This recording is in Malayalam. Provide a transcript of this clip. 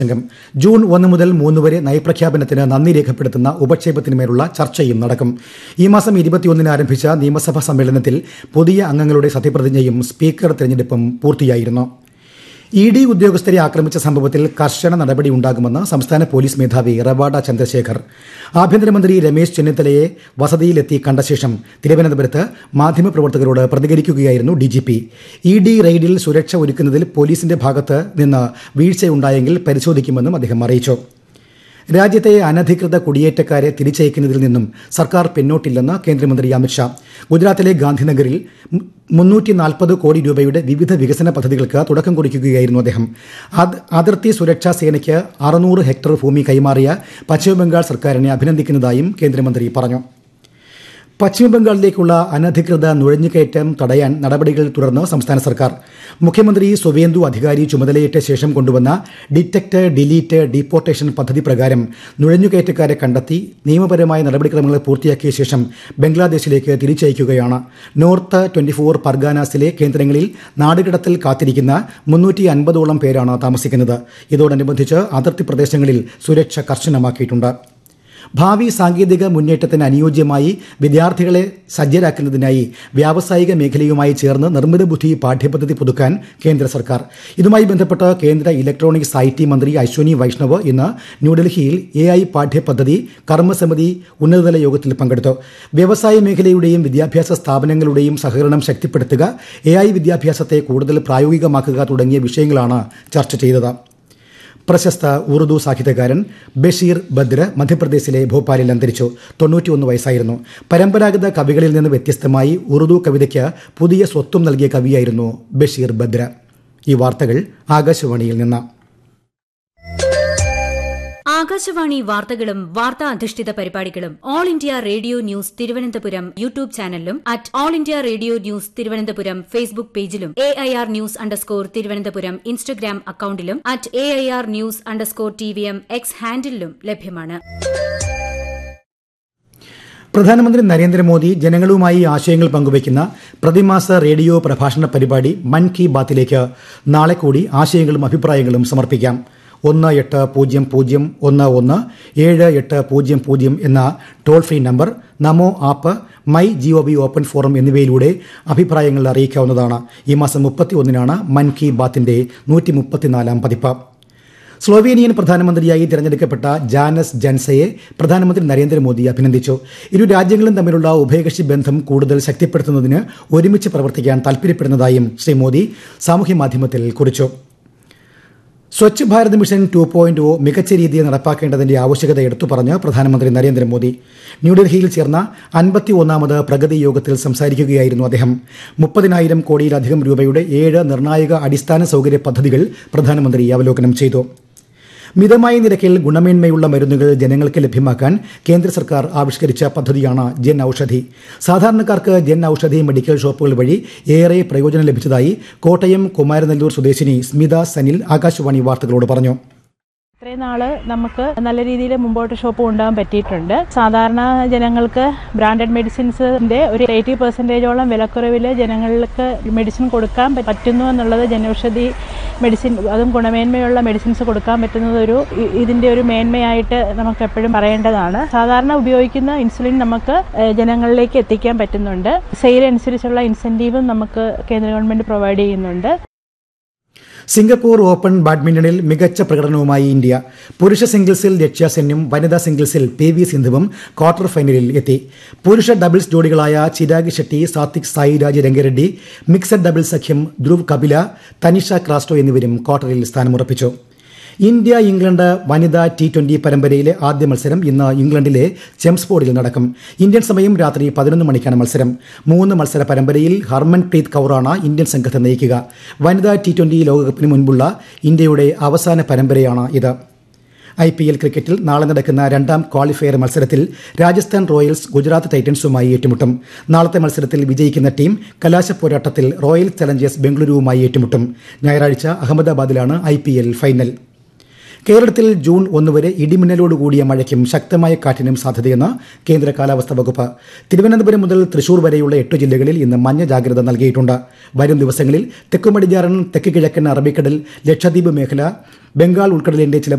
സംഘം ജൂൺ ഒന്ന് മുതൽ മൂന്ന് വരെ നയപ്രഖ്യാപനത്തിന് നന്ദി രേഖപ്പെടുത്തുന്ന ഉപക്ഷേപത്തിന്മേലുള്ള ചർച്ചയും നടക്കും ഈ മാസം ഇരുപത്തിയൊന്നിന് ആരംഭിച്ച നിയമസഭാ സമ്മേളനത്തിൽ പുതിയ അംഗങ്ങളുടെ സത്യപ്രതിജ്ഞയും സ്പീക്കർ തെരഞ്ഞെടുപ്പും പൂർത്തിയായിരുന്നു ഇ ഡി ഉദ്യോഗസ്ഥരെ ആക്രമിച്ച സംഭവത്തിൽ കർശന നടപടി ഉണ്ടാകുമെന്ന് സംസ്ഥാന പോലീസ് മേധാവി റവാഡ ചന്ദ്രശേഖർ ആഭ്യന്തരമന്ത്രി രമേശ് ചെന്നിത്തലയെ വസതിയിലെത്തി കണ്ട ശേഷം തിരുവനന്തപുരത്ത് മാധ്യമപ്രവർത്തകരോട് പ്രതികരിക്കുകയായിരുന്നു ഡിജിപി ഇ ഡി റെയ്ഡിൽ സുരക്ഷ ഒരുക്കുന്നതിൽ പോലീസിന്റെ ഭാഗത്ത് നിന്ന് വീഴ്ചയുണ്ടായെങ്കിൽ പരിശോധിക്കുമെന്നും അദ്ദേഹം അറിയിച്ചു രാജ്യത്തെ അനധികൃത കുടിയേറ്റക്കാരെ തിരിച്ചയക്കുന്നതിൽ നിന്നും സർക്കാർ പിന്നോട്ടില്ലെന്ന് കേന്ദ്രമന്ത്രി അമിത്ഷാ ഗുജറാത്തിലെ ഗാന്ധിനഗറിൽ മുന്നൂറ്റി നാൽപ്പത് കോടി രൂപയുടെ വിവിധ വികസന പദ്ധതികൾക്ക് തുടക്കം കുറിക്കുകയായിരുന്നു അദ്ദേഹം അത് അതിർത്തി സുരക്ഷാ സേനയ്ക്ക് അറുന്നൂറ് ഹെക്ടർ ഭൂമി കൈമാറിയ പശ്ചിമബംഗാൾ സർക്കാരിനെ അഭിനന്ദിക്കുന്നതായും കേന്ദ്രമന്ത്രി പറഞ്ഞു പശ്ചിമബംഗാളിലേക്കുള്ള അനധികൃത നുഴഞ്ഞുകയറ്റം തടയാൻ നടപടികൾ തുടർന്ന് സംസ്ഥാന സർക്കാർ മുഖ്യമന്ത്രി സുവേന്ദു അധികാരി ചുമതലയേറ്റ ശേഷം കൊണ്ടുവന്ന ഡിറ്റക്ട് ഡിലീറ്റ് ഡീപ്പോർട്ടേഷൻ പദ്ധതി പ്രകാരം നുഴഞ്ഞുകയറ്റക്കാരെ കണ്ടെത്തി നിയമപരമായ നടപടിക്രമങ്ങൾ പൂർത്തിയാക്കിയ ശേഷം ബംഗ്ലാദേശിലേക്ക് തിരിച്ചയക്കുകയാണ് നോർത്ത് ട്വന്റി ഫോർ പർഗാനാസിലെ കേന്ദ്രങ്ങളിൽ നാടുകടത്തിൽ കാത്തിരിക്കുന്ന മുന്നൂറ്റി അൻപതോളം പേരാണ് താമസിക്കുന്നത് ഇതോടനുബന്ധിച്ച് അതിർത്തി പ്രദേശങ്ങളിൽ സുരക്ഷ കർശനമാക്കിയിട്ടുണ്ട് ഭാവി സാങ്കേതിക മുന്നേറ്റത്തിന് അനുയോജ്യമായി വിദ്യാർത്ഥികളെ സജ്ജരാക്കുന്നതിനായി വ്യാവസായിക മേഖലയുമായി ചേർന്ന് നിർമ്മിത ബുദ്ധി പാഠ്യപദ്ധതി പുതുക്കാൻ കേന്ദ്ര സർക്കാർ ഇതുമായി ബന്ധപ്പെട്ട് കേന്ദ്ര ഇലക്ട്രോണിക്സ് ഐ ടി മന്ത്രി അശ്വനി വൈഷ്ണവ് ഇന്ന് ന്യൂഡൽഹിയിൽ എ ഐ പാഠ്യപദ്ധതി കർമ്മസമിതി ഉന്നതതല യോഗത്തിൽ പങ്കെടുത്തു വ്യവസായ മേഖലയുടെയും വിദ്യാഭ്യാസ സ്ഥാപനങ്ങളുടെയും സഹകരണം ശക്തിപ്പെടുത്തുക എ ഐ വിദ്യാഭ്യാസത്തെ കൂടുതൽ പ്രായോഗികമാക്കുക തുടങ്ങിയ വിഷയങ്ങളാണ് ചർച്ച ചെയ്തത് പ്രശസ്ത ഉറുദു സാഹിത്യകാരൻ ബഷീർ ബദ്ര മധ്യപ്രദേശിലെ ഭോപ്പാലിൽ അന്തരിച്ചു തൊണ്ണൂറ്റിയൊന്ന് വയസ്സായിരുന്നു പരമ്പരാഗത കവികളിൽ നിന്ന് വ്യത്യസ്തമായി ഉറുദു കവിതയ്ക്ക് പുതിയ സ്വത്വം നൽകിയ കവിയായിരുന്നു ബഷീർ ബദ്ര ഈ വാർത്തകൾ ആകാശവാണിയിൽ നിന്ന് ആകാശവാണി വാർത്തകളും വാർത്താ അധിഷ്ഠിത പരിപാടികളും All India Radio news Thiruvananthapuram YouTube ചാനലിലും at All India Radio news Thiruvananthapuram Facebook പേജിലും A I R news underscore Thiruvananthapuram Instagram അക്കൌണ്ടിലും at A I R news underscore T V M X ഹാൻഡിലും ലഭ്യമാണ് പ്രധാനമന്ത്രി നരേന്ദ്രമോദി ജനങ്ങളുമായി ആശയങ്ങൾ പങ്കുവയ്ക്കുന്ന പ്രതിമാസ റേഡിയോ പ്രഭാഷണ പരിപാടി മൻ കി ബാത്തിലേക്ക് നാളെ കൂടി ആശയങ്ങളും അഭിപ്രായങ്ങളും സമർപ്പിക്കാം ഒന്ന് എട്ട് പൂജ്യം പൂജ്യം ഒന്ന് ഒന്ന് ഏഴ് എട്ട് പൂജ്യം പൂജ്യം എന്ന toll free number Namo app my G O V open forum എന്നിവയിലൂടെ അഭിപ്രായങ്ങൾ അറിയിക്കാവുന്നതാണ് ഈ മാസം മുപ്പത്തി ഒന്നിനാണ് മൻ കി ബാത്തിന്റെ നൂറ്റി മുപ്പത്തിനാലാം പതിപ്പ് സ്ലോവേനിയൻ പ്രധാനമന്ത്രിയായി തിരഞ്ഞെടുക്കപ്പെട്ട ജാനസ് ജൻസയെ പ്രധാനമന്ത്രി നരേന്ദ്രമോദി അഭിനന്ദിച്ചു ഇരു രാജ്യങ്ങളും തമ്മിലുള്ള ഉഭയകക്ഷി ബന്ധം കൂടുതൽ ശക്തിപ്പെടുത്തുന്നതിന് ഒരുമിച്ച് പ്രവർത്തിക്കാൻ താൽപര്യപ്പെടുന്നതായും ശ്രീ മോദി സാമൂഹ്യമാധ്യമത്തിൽ കുറിച്ചു Swachh Bharat mission two point O മികച്ച രീതിയിൽ നടപ്പാക്കേണ്ടതിന്റെ ആവശ്യകത എടുത്തു പറഞ്ഞ് പ്രധാനമന്ത്രി നരേന്ദ്രമോദി ന്യൂഡൽഹിയിൽ ചേർന്ന അൻപത്തി ഒന്നാമത് പ്രഗതി യോഗത്തിൽ സംസാരിക്കുകയായിരുന്നു അദ്ദേഹം മുപ്പതിനായിരം കോടിയിലധികം രൂപയുടെ ഏഴ് നിർണായക അടിസ്ഥാന സൌകര്യ പദ്ധതികൾ പ്രധാനമന്ത്രി അവലോകനം ചെയ്തു മിതമായ നിരക്കിൽ ഗുണമേന്മയുള്ള മരുന്നുകൾ ജനങ്ങൾക്ക് ലഭ്യമാക്കാൻ കേന്ദ്ര സർക്കാർ ആവിഷ്കരിച്ച പദ്ധതിയാണ് ജൻ ഔഷധി സാധാരണക്കാർക്ക് ജൻ ഔഷധി മെഡിക്കൽ ഷോപ്പുകൾ വഴി ഏറെ പ്രയോജനം ലഭിച്ചതായി കോട്ടയം കുമാരനെല്ലൂർ സ്വദേശിനി സ്മിത സനിൽ ആകാശവാണി വാർത്തകളോട് പറഞ്ഞു ഇത്രയും നാള് നമുക്ക് നല്ല രീതിയിൽ മുമ്പോട്ട് ഷോപ്പ് കൊണ്ടുപോകാൻ പറ്റിയിട്ടുണ്ട് സാധാരണ ജനങ്ങൾക്ക് ബ്രാൻഡഡ് മെഡിസിൻസിന്റെ ഒരു എയ്റ്റി പെർസെൻറ്റേജോളം വിലക്കുറവിൽ ജനങ്ങൾക്ക് മെഡിസിൻ കൊടുക്കാൻ പറ്റുന്നു എന്നുള്ളത് ജനൌഷധി മെഡിസിൻ അതും ഗുണമേന്മയുള്ള മെഡിസിൻസ് കൊടുക്കാൻ പറ്റുന്നത് ഒരു ഇ- ഇതിന്റെ ഒരു മേന്മയായിട്ട് നമുക്ക് എപ്പോഴും പറയേണ്ടതാണ് സാധാരണ ഉപയോഗിക്കുന്ന ഇൻസുലിൻ നമുക്ക് ഏഹ്, ജനങ്ങളിലേക്ക് എത്തിക്കാൻ പറ്റുന്നുണ്ട് സെയിൽ അനുസരിച്ചുള്ള ഇൻസെൻറ്റീവും നമുക്ക് കേന്ദ്ര ഗവൺമെന്റ് പ്രൊവൈഡ് ചെയ്യുന്നുണ്ട് സിംഗപ്പൂർ ഓപ്പൺ ബാഡ്മിന്റണിൽ മികച്ച പ്രകടനവുമായി ഇന്ത്യ പുരുഷ സിംഗിൾസിൽ ലക്ഷ്യ സെന്നും വനിതാ സിംഗിൾസിൽ പി വി സിന്ധുവും ക്വാർട്ടർ ഫൈനലിൽ എത്തി പുരുഷ ഡബിൾസ് ജോഡികളായ ചിരാഗ് ഷെട്ടി സാത്വിക് സായിരാജ് രംഗരെഡ്ഡി മിക്സഡ് ഡബിൾസ് സഖ്യം ധ്രുവ് കപില തനിഷ ക്രാസ്റ്റോ എന്നിവരും ക്വാർട്ടറിൽ സ്ഥാനമുറപ്പിച്ചു ഇന്ത്യ ഇംഗ്ലണ്ട് വനിതാ ടി ട്വന്റി പരമ്പരയിലെ ആദ്യ മത്സരം ഇന്ന് ഇംഗ്ലണ്ടിലെ ചെംസ്ഫോർഡിൽ നടക്കും ഇന്ത്യൻ സമയം രാത്രി പതിനൊന്ന് മണിക്കാണ് മത്സരം മൂന്ന് മത്സര പരമ്പരയിൽ ഹർമൻപ്രീത് കൌറാണ് ഇന്ത്യൻ സംഘത്തെ നയിക്കുക വനിതാ ടി ട്വന്റി ലോകകപ്പിന് മുൻപുള്ള ഇന്ത്യയുടെ അവസാന പരമ്പരയാണ് ഇത് ഐ പി എൽ ക്രിക്കറ്റിൽ നാളെ നടക്കുന്ന രണ്ടാം ക്വാളിഫയർ മത്സരത്തിൽ രാജസ്ഥാൻ റോയൽസ് ഗുജറാത്ത് ടൈറ്റൻസുമായി ഏറ്റുമുട്ടും നാളത്തെ മത്സരത്തിൽ വിജയിക്കുന്ന ടീം കലാശ പോരാട്ടത്തിൽ റോയൽ ചലഞ്ചേഴ്സ് ബംഗളൂരുവുമായി ഏറ്റുമുട്ടും ഞായറാഴ്ച അഹമ്മദാബാദിലാണ് ഐ ഫൈനൽ കേരളത്തിൽ ജൂൺ ഒന്ന് വരെ ഇടിമിന്നലോട് കൂടിയ മഴയ്ക്കും ശക്തമായ കാറ്റിനും സാധ്യതയെന്ന് കേന്ദ്ര കാലാവസ്ഥാ വകുപ്പ് തിരുവനന്തപുരം മുതൽ തൃശൂർ വരെയുള്ള എട്ട് ജില്ലകളിൽ ഇന്ന് മഞ്ഞ ജാഗ്രത നൽകിയിട്ടുണ്ട് വരും ദിവസങ്ങളിൽ തെക്കുപടിഞ്ഞാറൻ തെക്ക് കിഴക്കൻ അറബിക്കടൽ ലക്ഷദ്വീപ് മേഖല ബംഗാൾ ഉൾക്കടലിന്റെ ചില